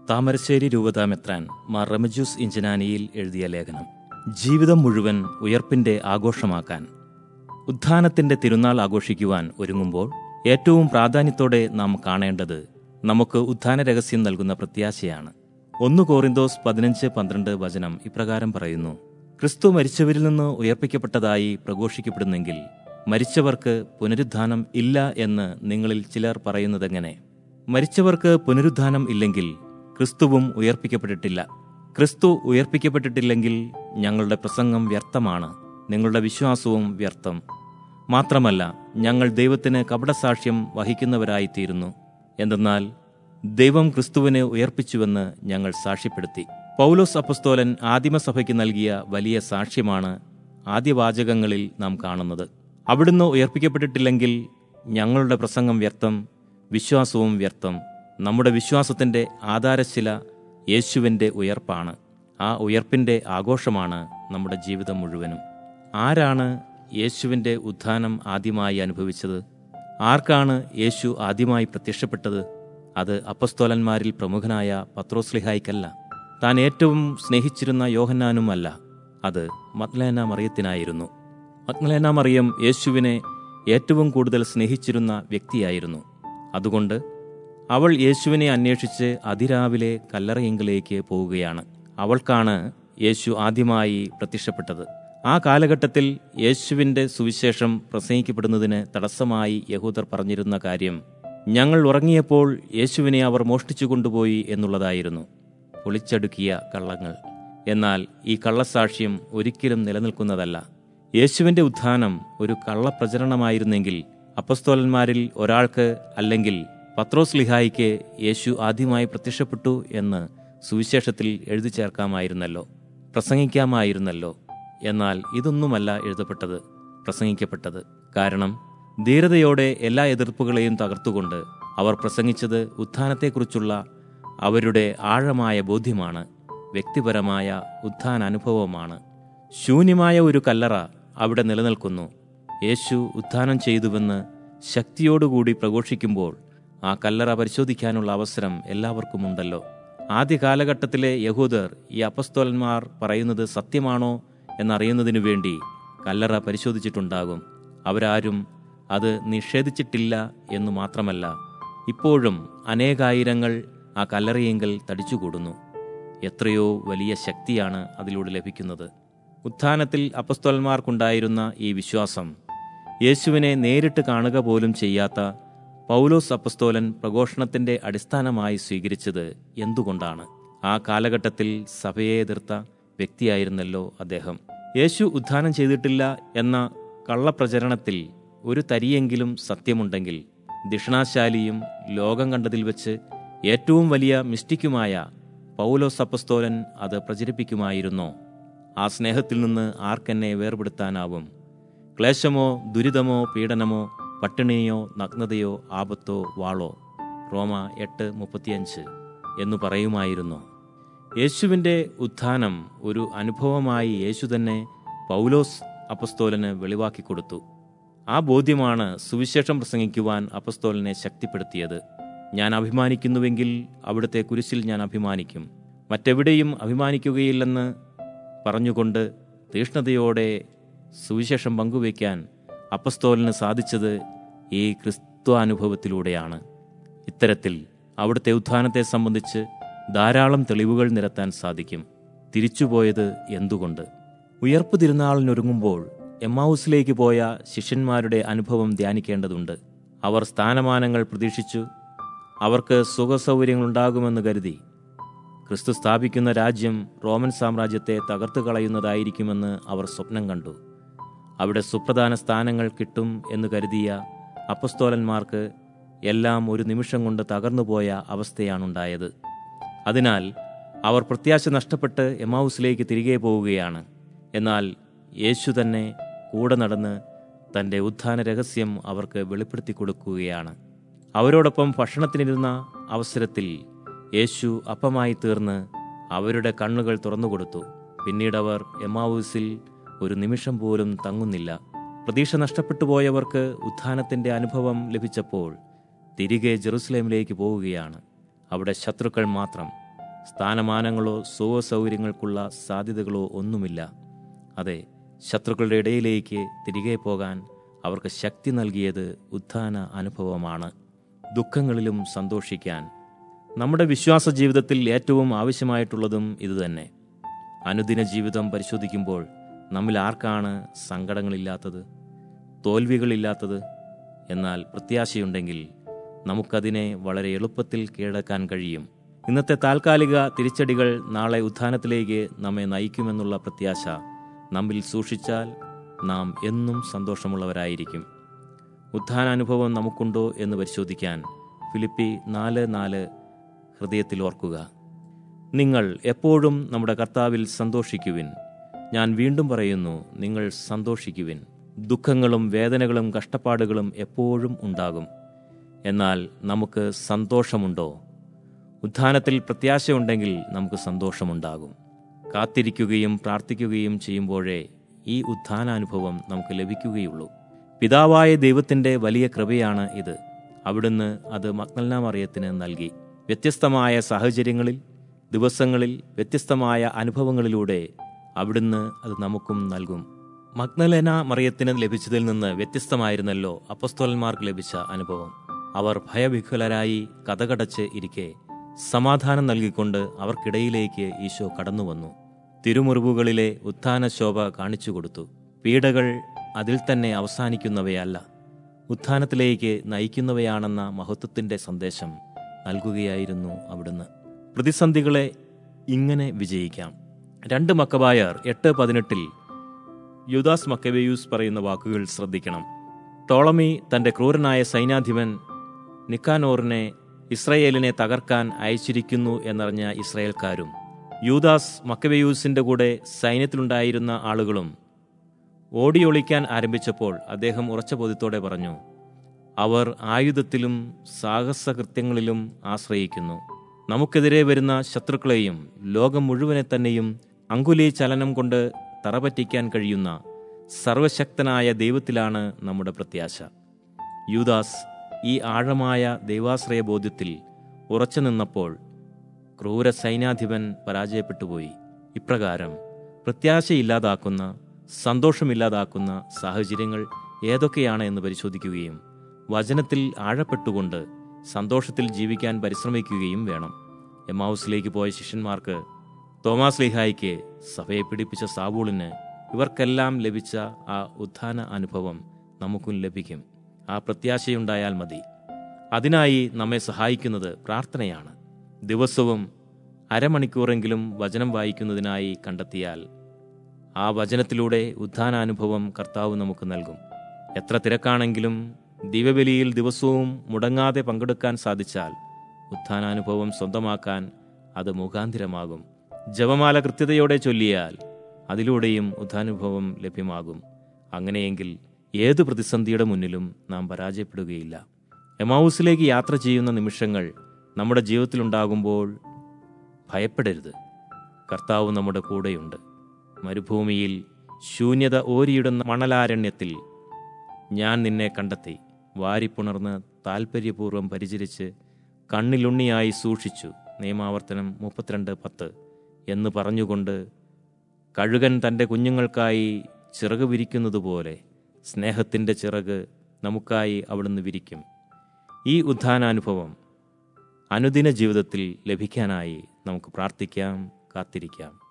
താമരശ്ശേരി രൂപതാമെത്രാൻ മാർ റമജൂസ് ഇഞ്ചനാനിയിൽ എഴുതിയ ലേഖനം ജീവിതം മുഴുവൻ ഉയർപ്പിന്റെ ആഘോഷമാക്കാൻ ഉത്ഥാനത്തിന്റെ തിരുനാൾ ആഘോഷിക്കുവാൻ ഒരുങ്ങുമ്പോൾ ഏറ്റവും പ്രാധാന്യത്തോടെ നാം കാണേണ്ടത് നമുക്ക് ഉത്ഥാന രഹസ്യം നൽകുന്ന പ്രത്യാശയാണ് ഒന്ന് കോറിന്തോസ് പതിനഞ്ച് പന്ത്രണ്ട് വചനം ഇപ്രകാരം പറയുന്നു ക്രിസ്തു മരിച്ചവരിൽ നിന്ന് ഉയർപ്പിക്കപ്പെട്ടതായി പ്രഘോഷിക്കപ്പെടുന്നെങ്കിൽ മരിച്ചവർക്ക് പുനരുദ്ധാനം ഇല്ല എന്ന് നിങ്ങളിൽ ചിലർ പറയുന്നതെങ്ങനെ മരിച്ചവർക്ക് പുനരുദ്ധാനം ഇല്ലെങ്കിൽ ക്രിസ്തുവും ഉയർപ്പിക്കപ്പെട്ടിട്ടില്ല ക്രിസ്തു ഉയർപ്പിക്കപ്പെട്ടിട്ടില്ലെങ്കിൽ ഞങ്ങളുടെ പ്രസംഗം വ്യർത്ഥമാണ് നിങ്ങളുടെ വിശ്വാസവും വ്യർത്ഥം മാത്രമല്ല ഞങ്ങൾ ദൈവത്തിന് കപടസാക്ഷ്യം വഹിക്കുന്നവരായിത്തീരുന്നു എന്തെന്നാൽ ദൈവം ക്രിസ്തുവിനെ ഉയർപ്പിച്ചുവെന്ന് ഞങ്ങൾ സാക്ഷ്യപ്പെടുത്തി പൗലോസ് അപ്പസ്തോലൻ ആദിമസഭയ്ക്ക് നൽകിയ വലിയ സാക്ഷ്യമാണ് ആദ്യവാചകങ്ങളിൽ നാം കാണുന്നത് അവിടുന്ന് ഉയർപ്പിക്കപ്പെട്ടിട്ടില്ലെങ്കിൽ ഞങ്ങളുടെ പ്രസംഗം വ്യർത്ഥം വിശ്വാസവും വ്യർത്ഥം നമ്മുടെ വിശ്വാസത്തിന്റെ ആധാരശില യേശുവിൻ്റെ ഉയർപ്പാണ് ആ ഉയർപ്പിന്റെ ആഘോഷമാണ് നമ്മുടെ ജീവിതം മുഴുവനും ആരാണ് യേശുവിൻ്റെ ഉത്ഥാനം ആദ്യമായി അനുഭവിച്ചത് ആർക്കാണ് യേശു ആദ്യമായി പ്രത്യക്ഷപ്പെട്ടത് അത് അപ്പസ്തോലന്മാരിൽ പ്രമുഖനായ പത്രോസ്ലിഹായ്ക്കല്ല താൻ ഏറ്റവും സ്നേഹിച്ചിരുന്ന യോഹന്നാനുമല്ല അത് മത്ലേന മറിയത്തിനായിരുന്നു മത്ലേന മറിയം യേശുവിനെ ഏറ്റവും കൂടുതൽ സ്നേഹിച്ചിരുന്ന വ്യക്തിയായിരുന്നു അതുകൊണ്ട് അവൾ യേശുവിനെ അന്വേഷിച്ച് അതിരാവിലെ കല്ലറയെങ്കിലേക്ക് പോവുകയാണ് അവൾക്കാണ് യേശു ആദ്യമായി പ്രത്യക്ഷപ്പെട്ടത് ആ കാലഘട്ടത്തിൽ യേശുവിൻ്റെ സുവിശേഷം പ്രസംഗിക്കപ്പെടുന്നതിന് തടസ്സമായി യഹൂദർ പറഞ്ഞിരുന്ന കാര്യം ഞങ്ങൾ ഉറങ്ങിയപ്പോൾ യേശുവിനെ അവർ മോഷ്ടിച്ചു കൊണ്ടുപോയി എന്നുള്ളതായിരുന്നു പൊളിച്ചടുക്കിയ കള്ളങ്ങൾ എന്നാൽ ഈ കള്ളസാക്ഷ്യം ഒരിക്കലും നിലനിൽക്കുന്നതല്ല യേശുവിൻ്റെ ഉത്ഥാനം ഒരു കള്ളപ്രചരണമായിരുന്നെങ്കിൽ അപ്പസ്തോലന്മാരിൽ ഒരാൾക്ക് അല്ലെങ്കിൽ പത്രോസ് ലിഹായിക്ക് യേശു ആദ്യമായി പ്രത്യക്ഷപ്പെട്ടു എന്ന് സുവിശേഷത്തിൽ എഴുതി ചേർക്കാമായിരുന്നല്ലോ പ്രസംഗിക്കാമായിരുന്നല്ലോ എന്നാൽ ഇതൊന്നുമല്ല എഴുതപ്പെട്ടത് പ്രസംഗിക്കപ്പെട്ടത് കാരണം ധീരതയോടെ എല്ലാ എതിർപ്പുകളെയും തകർത്തുകൊണ്ട് അവർ പ്രസംഗിച്ചത് ഉത്ഥാനത്തെക്കുറിച്ചുള്ള അവരുടെ ആഴമായ ബോധ്യമാണ് വ്യക്തിപരമായ ഉത്ഥാന അനുഭവമാണ് ശൂന്യമായ ഒരു കല്ലറ അവിടെ നിലനിൽക്കുന്നു യേശു ഉത്ഥാനം ചെയ്തുവെന്ന് ശക്തിയോടുകൂടി പ്രഘോഷിക്കുമ്പോൾ ആ കല്ലറ പരിശോധിക്കാനുള്ള അവസരം എല്ലാവർക്കും ഉണ്ടല്ലോ ആദ്യ കാലഘട്ടത്തിലെ യഹൂദർ ഈ അപ്പസ്തോലന്മാർ പറയുന്നത് സത്യമാണോ എന്നറിയുന്നതിനു വേണ്ടി കല്ലറ പരിശോധിച്ചിട്ടുണ്ടാകും അവരാരും അത് നിഷേധിച്ചിട്ടില്ല എന്നു മാത്രമല്ല ഇപ്പോഴും അനേകായിരങ്ങൾ ആ കല്ലറയെങ്കിൽ തടിച്ചുകൂടുന്നു എത്രയോ വലിയ ശക്തിയാണ് അതിലൂടെ ലഭിക്കുന്നത് ഉത്ഥാനത്തിൽ അപ്പസ്തോലന്മാർക്കുണ്ടായിരുന്ന ഈ വിശ്വാസം യേശുവിനെ നേരിട്ട് കാണുക പോലും ചെയ്യാത്ത പൗലോസ് അപ്പസ്തോലൻ പ്രഘോഷണത്തിന്റെ അടിസ്ഥാനമായി സ്വീകരിച്ചത് എന്തുകൊണ്ടാണ് ആ കാലഘട്ടത്തിൽ സഭയെ എതിർത്ത വ്യക്തിയായിരുന്നല്ലോ അദ്ദേഹം യേശു ഉത്ഥാനം ചെയ്തിട്ടില്ല എന്ന കള്ളപ്രചരണത്തിൽ ഒരു തരിയെങ്കിലും സത്യമുണ്ടെങ്കിൽ ദിഷണാശാലിയും ലോകം കണ്ടതിൽ വെച്ച് ഏറ്റവും വലിയ മിസ്റ്റിക്കുമായ പൗലോസ് അപ്പസ്തോലൻ അത് പ്രചരിപ്പിക്കുമായിരുന്നോ ആ സ്നേഹത്തിൽ നിന്ന് ആർക്കെന്നെ വേർപെടുത്താനാവും ക്ലേശമോ ദുരിതമോ പീഡനമോ പട്ടിണിയോ നഗ്നതയോ ആപത്തോ വാളോ റോമ എട്ട് മുപ്പത്തിയഞ്ച് എന്നു പറയുമായിരുന്നു യേശുവിൻ്റെ ഉത്ഥാനം ഒരു അനുഭവമായി യേശു തന്നെ പൗലോസ് അപ്പസ്തോലന് വെളിവാക്കി കൊടുത്തു ആ ബോധ്യമാണ് സുവിശേഷം പ്രസംഗിക്കുവാൻ അപ്പസ്തോലനെ ശക്തിപ്പെടുത്തിയത് ഞാൻ അഭിമാനിക്കുന്നുവെങ്കിൽ അവിടുത്തെ കുരിശിൽ ഞാൻ അഭിമാനിക്കും മറ്റെവിടെയും അഭിമാനിക്കുകയില്ലെന്ന് പറഞ്ഞുകൊണ്ട് തീഷ്ണതയോടെ സുവിശേഷം പങ്കുവയ്ക്കാൻ അപ്പസ്തോലിന് സാധിച്ചത് ഈ ക്രിസ്ത്വാനുഭവത്തിലൂടെയാണ് ഇത്തരത്തിൽ അവിടുത്തെ ഉത്ഥാനത്തെ സംബന്ധിച്ച് ധാരാളം തെളിവുകൾ നിരത്താൻ സാധിക്കും തിരിച്ചുപോയത് എന്തുകൊണ്ട് ഉയർപ്പ് തിരുനാളിനൊരുങ്ങുമ്പോൾ എമ്മാവൂസിലേക്ക് പോയ ശിഷ്യന്മാരുടെ അനുഭവം ധ്യാനിക്കേണ്ടതുണ്ട് അവർ സ്ഥാനമാനങ്ങൾ പ്രതീക്ഷിച്ചു അവർക്ക് സുഖസൗകര്യങ്ങളുണ്ടാകുമെന്ന് കരുതി ക്രിസ്തു സ്ഥാപിക്കുന്ന രാജ്യം റോമൻ സാമ്രാജ്യത്തെ തകർത്തു കളയുന്നതായിരിക്കുമെന്ന് അവർ സ്വപ്നം കണ്ടു അവിടെ സുപ്രധാന സ്ഥാനങ്ങൾ കിട്ടും എന്ന് കരുതിയ അപ്പസ്തോലന്മാർക്ക് എല്ലാം ഒരു നിമിഷം കൊണ്ട് തകർന്നുപോയ അവസ്ഥയാണുണ്ടായത് അതിനാൽ അവർ പ്രത്യാശ നഷ്ടപ്പെട്ട് എമാവുസിലേക്ക് തിരികെ പോവുകയാണ് എന്നാൽ യേശു തന്നെ കൂടെ നടന്ന് തൻ്റെ ഉത്ഥാന രഹസ്യം അവർക്ക് വെളിപ്പെടുത്തി കൊടുക്കുകയാണ് അവരോടൊപ്പം ഭക്ഷണത്തിനിരുന്ന അവസരത്തിൽ യേശു അപ്പമായി തീർന്ന് അവരുടെ കണ്ണുകൾ തുറന്നുകൊടുത്തു പിന്നീടവർ എമാവൂസിൽ ഒരു നിമിഷം പോലും തങ്ങുന്നില്ല പ്രതീക്ഷ നഷ്ടപ്പെട്ടു പോയവർക്ക് ഉത്ഥാനത്തിന്റെ അനുഭവം ലഭിച്ചപ്പോൾ തിരികെ ജെറുസലേമിലേക്ക് പോവുകയാണ് അവിടെ ശത്രുക്കൾ മാത്രം സ്ഥാനമാനങ്ങളോ സുഖ സൗകര്യങ്ങൾക്കുള്ള സാധ്യതകളോ ഒന്നുമില്ല അതെ ശത്രുക്കളുടെ ഇടയിലേക്ക് തിരികെ പോകാൻ അവർക്ക് ശക്തി നൽകിയത് ഉത്ഥാന അനുഭവമാണ് ദുഃഖങ്ങളിലും സന്തോഷിക്കാൻ നമ്മുടെ വിശ്വാസ ജീവിതത്തിൽ ഏറ്റവും ആവശ്യമായിട്ടുള്ളതും ഇതുതന്നെ അനുദിന ജീവിതം പരിശോധിക്കുമ്പോൾ നമ്മിൽ ആർക്കാണ് സങ്കടങ്ങളില്ലാത്തത് തോൽവികളില്ലാത്തത് എന്നാൽ പ്രത്യാശയുണ്ടെങ്കിൽ നമുക്കതിനെ വളരെ എളുപ്പത്തിൽ കീഴടക്കാൻ കഴിയും ഇന്നത്തെ താൽക്കാലിക തിരിച്ചടികൾ നാളെ ഉത്ഥാനത്തിലേക്ക് നമ്മെ നയിക്കുമെന്നുള്ള പ്രത്യാശ നമ്മിൽ സൂക്ഷിച്ചാൽ നാം എന്നും സന്തോഷമുള്ളവരായിരിക്കും ഉത്ഥാനാനുഭവം നമുക്കുണ്ടോ എന്ന് പരിശോധിക്കാൻ ഫിലിപ്പി നാല് നാല് ഹൃദയത്തിൽ ഓർക്കുക നിങ്ങൾ എപ്പോഴും നമ്മുടെ കർത്താവിൽ സന്തോഷിക്കുവിൻ ഞാൻ വീണ്ടും പറയുന്നു നിങ്ങൾ സന്തോഷിക്കുവിൻ ദുഃഖങ്ങളും വേദനകളും കഷ്ടപ്പാടുകളും എപ്പോഴും ഉണ്ടാകും എന്നാൽ നമുക്ക് സന്തോഷമുണ്ടോ ഉത്ഥാനത്തിൽ പ്രത്യാശയുണ്ടെങ്കിൽ നമുക്ക് സന്തോഷമുണ്ടാകും കാത്തിരിക്കുകയും പ്രാർത്ഥിക്കുകയും ചെയ്യുമ്പോഴേ ഈ ഉത്ഥാനാനുഭവം നമുക്ക് ലഭിക്കുകയുള്ളൂ പിതാവായ ദൈവത്തിൻ്റെ വലിയ കൃപയാണ് ഇത് അവിടുന്ന് അത് മഗ്നൽന മറിയത്തിന് നൽകി വ്യത്യസ്തമായ സാഹചര്യങ്ങളിൽ ദിവസങ്ങളിൽ വ്യത്യസ്തമായ അനുഭവങ്ങളിലൂടെ അവിടുന്ന് അത് നമുക്കും നൽകും മഗ്നലന മറിയത്തിന് ലഭിച്ചതിൽ നിന്ന് വ്യത്യസ്തമായിരുന്നല്ലോ അപ്പസ്തോലന്മാർക്ക് ലഭിച്ച അനുഭവം അവർ ഭയവിഹ്വലരായി കഥകടച്ച് ഇരിക്കെ സമാധാനം നൽകിക്കൊണ്ട് അവർക്കിടയിലേക്ക് ഈശോ കടന്നുവന്നു തിരുമുറിവുകളിലെ ഉത്ഥാന ശോഭ കാണിച്ചു കൊടുത്തു പീഡകൾ അതിൽ തന്നെ അവസാനിക്കുന്നവയല്ല ഉത്ഥാനത്തിലേക്ക് നയിക്കുന്നവയാണെന്ന മഹത്വത്തിന്റെ സന്ദേശം നൽകുകയായിരുന്നു അവിടുന്ന് പ്രതിസന്ധികളെ ഇങ്ങനെ വിജയിക്കാം രണ്ട് മക്കബായർ എട്ട് പതിനെട്ടിൽ യുദാസ് മക്കബേയൂസ് പറയുന്ന വാക്കുകൾ ശ്രദ്ധിക്കണം ടോളമി തന്റെ ക്രൂരനായ സൈന്യാധിപൻ നിക്കാനോറിനെ ഇസ്രയേലിനെ തകർക്കാൻ അയച്ചിരിക്കുന്നു എന്നറിഞ്ഞ ഇസ്രയേൽക്കാരും യൂദാസ് മക്കബേയൂസിന്റെ കൂടെ സൈന്യത്തിലുണ്ടായിരുന്ന ആളുകളും ഓടിയൊളിക്കാൻ ആരംഭിച്ചപ്പോൾ അദ്ദേഹം ഉറച്ച ബോധ്യത്തോടെ പറഞ്ഞു അവർ ആയുധത്തിലും സാഹസകൃത്യങ്ങളിലും ആശ്രയിക്കുന്നു നമുക്കെതിരെ വരുന്ന ശത്രുക്കളെയും ലോകം മുഴുവനെ തന്നെയും അങ്കുലി ചലനം കൊണ്ട് തറപറ്റിക്കാൻ കഴിയുന്ന സർവശക്തനായ ദൈവത്തിലാണ് നമ്മുടെ പ്രത്യാശ യൂദാസ് ഈ ആഴമായ ദൈവാശ്രയ ബോധ്യത്തിൽ ഉറച്ചു നിന്നപ്പോൾ ക്രൂര സൈന്യാധിപൻ പരാജയപ്പെട്ടുപോയി ഇപ്രകാരം പ്രത്യാശയില്ലാതാക്കുന്ന സന്തോഷമില്ലാതാക്കുന്ന സാഹചര്യങ്ങൾ ഏതൊക്കെയാണ് എന്ന് പരിശോധിക്കുകയും വചനത്തിൽ ആഴപ്പെട്ടുകൊണ്ട് സന്തോഷത്തിൽ ജീവിക്കാൻ പരിശ്രമിക്കുകയും വേണം എമാവുസിലേക്ക് പോയ ശിഷ്യന്മാർക്ക് തോമാസ് ലിഹായിക്ക് സഭയെ പിടിപ്പിച്ച സാവൂളിന് ഇവർക്കെല്ലാം ലഭിച്ച ആ ഉത്ഥാന അനുഭവം നമുക്കും ലഭിക്കും ആ പ്രത്യാശയുണ്ടായാൽ മതി അതിനായി നമ്മെ സഹായിക്കുന്നത് പ്രാർത്ഥനയാണ് ദിവസവും അരമണിക്കൂറെങ്കിലും വചനം വായിക്കുന്നതിനായി കണ്ടെത്തിയാൽ ആ വചനത്തിലൂടെ ഉത്ഥാനാനുഭവം കർത്താവ് നമുക്ക് നൽകും എത്ര തിരക്കാണെങ്കിലും ദിവബലിയിൽ ദിവസവും മുടങ്ങാതെ പങ്കെടുക്കാൻ സാധിച്ചാൽ ഉത്ഥാനാനുഭവം സ്വന്തമാക്കാൻ അത് മുഖാന്തിരമാകും ജപമാല കൃത്യതയോടെ ചൊല്ലിയാൽ അതിലൂടെയും ഉത്ഥാനുഭവം ലഭ്യമാകും അങ്ങനെയെങ്കിൽ ഏതു പ്രതിസന്ധിയുടെ മുന്നിലും നാം പരാജയപ്പെടുകയില്ല എമാവൂസിലേക്ക് യാത്ര ചെയ്യുന്ന നിമിഷങ്ങൾ നമ്മുടെ ജീവിതത്തിലുണ്ടാകുമ്പോൾ ഭയപ്പെടരുത് കർത്താവ് നമ്മുടെ കൂടെയുണ്ട് മരുഭൂമിയിൽ ശൂന്യത ഓരിയിടുന്ന മണലാരണ്യത്തിൽ ഞാൻ നിന്നെ കണ്ടെത്തി വാരിപ്പുണർന്ന് താൽപ്പര്യപൂർവ്വം പരിചരിച്ച് കണ്ണിലുണ്ണിയായി സൂക്ഷിച്ചു നിയമാവർത്തനം മുപ്പത്തിരണ്ട് പത്ത് എന്ന് പറഞ്ഞുകൊണ്ട് കഴുകൻ തൻ്റെ കുഞ്ഞുങ്ങൾക്കായി ചിറക് വിരിക്കുന്നതുപോലെ സ്നേഹത്തിൻ്റെ ചിറക് നമുക്കായി അവിടുന്ന് വിരിക്കും ഈ ഉത്ഥാനാനുഭവം അനുദിന ജീവിതത്തിൽ ലഭിക്കാനായി നമുക്ക് പ്രാർത്ഥിക്കാം കാത്തിരിക്കാം